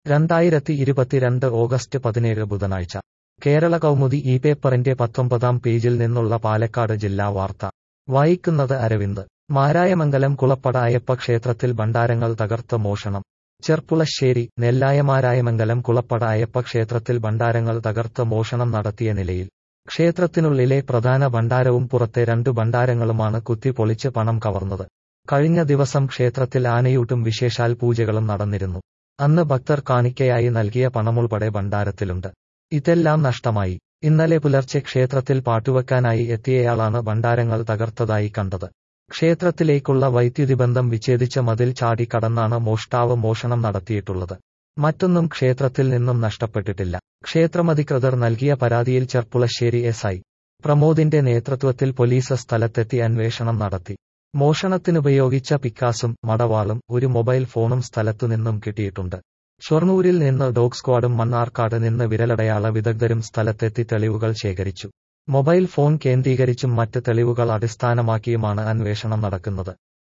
രണ്ടായിരത്തി ഇരുപത്തിരണ്ട് ഓഗസ്റ്റ് പതിനേഴ് ബുധനാഴ്ച കേരള കൗമുദി ഈ പേപ്പറിന്റെ പത്തൊമ്പതാം പേജിൽ നിന്നുള്ള പാലക്കാട് ജില്ലാ വാർത്ത വായിക്കുന്നത് അരവിന്ദ് മാരായമംഗലം കുളപ്പട അയ്യപ്പ ക്ഷേത്രത്തിൽ ഭണ്ഡാരങ്ങൾ തകർത്ത് മോഷണം ചെർപ്പുളശ്ശേരി നെല്ലായ മാരായമംഗലം കുളപ്പട അയ്യപ്പ ക്ഷേത്രത്തിൽ ഭണ്ഡാരങ്ങൾ തകർത്ത് മോഷണം നടത്തിയ നിലയിൽ ക്ഷേത്രത്തിനുള്ളിലെ പ്രധാന ഭണ്ഡാരവും പുറത്തെ രണ്ടു ഭണ്ഡാരങ്ങളുമാണ് കുത്തിപ്പൊളിച്ച് പണം കവർന്നത് കഴിഞ്ഞ ദിവസം ക്ഷേത്രത്തിൽ ആനയൂട്ടും വിശേഷാൽ പൂജകളും നടന്നിരുന്നു അന്ന് ഭക്തർ കാണിക്കയായി നൽകിയ പണമുൾപ്പെടെ ഭണ്ഡാരത്തിലുണ്ട് ഇതെല്ലാം നഷ്ടമായി ഇന്നലെ പുലർച്ചെ ക്ഷേത്രത്തിൽ പാട്ടുവെക്കാനായി എത്തിയയാളാണ് ഭണ്ഡാരങ്ങൾ തകർത്തതായി കണ്ടത് ക്ഷേത്രത്തിലേക്കുള്ള വൈദ്യുതി ബന്ധം വിച്ഛേദിച്ച മതിൽ ചാടി കടന്നാണ് മോഷ്ടാവ് മോഷണം നടത്തിയിട്ടുള്ളത് മറ്റൊന്നും ക്ഷേത്രത്തിൽ നിന്നും നഷ്ടപ്പെട്ടിട്ടില്ല ക്ഷേത്രമധികൃതർ നൽകിയ പരാതിയിൽ ചെർപ്പുളശ്ശേരി എസ് ഐ പ്രമോദിന്റെ നേതൃത്വത്തിൽ പോലീസ് സ്ഥലത്തെത്തി അന്വേഷണം നടത്തി മോഷണത്തിനുപയോഗിച്ച പിക്കാസും മടവാളും ഒരു മൊബൈൽ ഫോണും സ്ഥലത്തുനിന്നും കിട്ടിയിട്ടുണ്ട് ഷൊർണൂരിൽ നിന്ന് ഡോഗ് സ്ക്വാഡും മണ്ണാർക്കാട് നിന്ന് വിരലടയാള വിദഗ്ധരും സ്ഥലത്തെത്തി തെളിവുകൾ ശേഖരിച്ചു മൊബൈൽ ഫോൺ കേന്ദ്രീകരിച്ചും മറ്റ് തെളിവുകൾ അടിസ്ഥാനമാക്കിയുമാണ് അന്വേഷണം നടക്കുന്നത്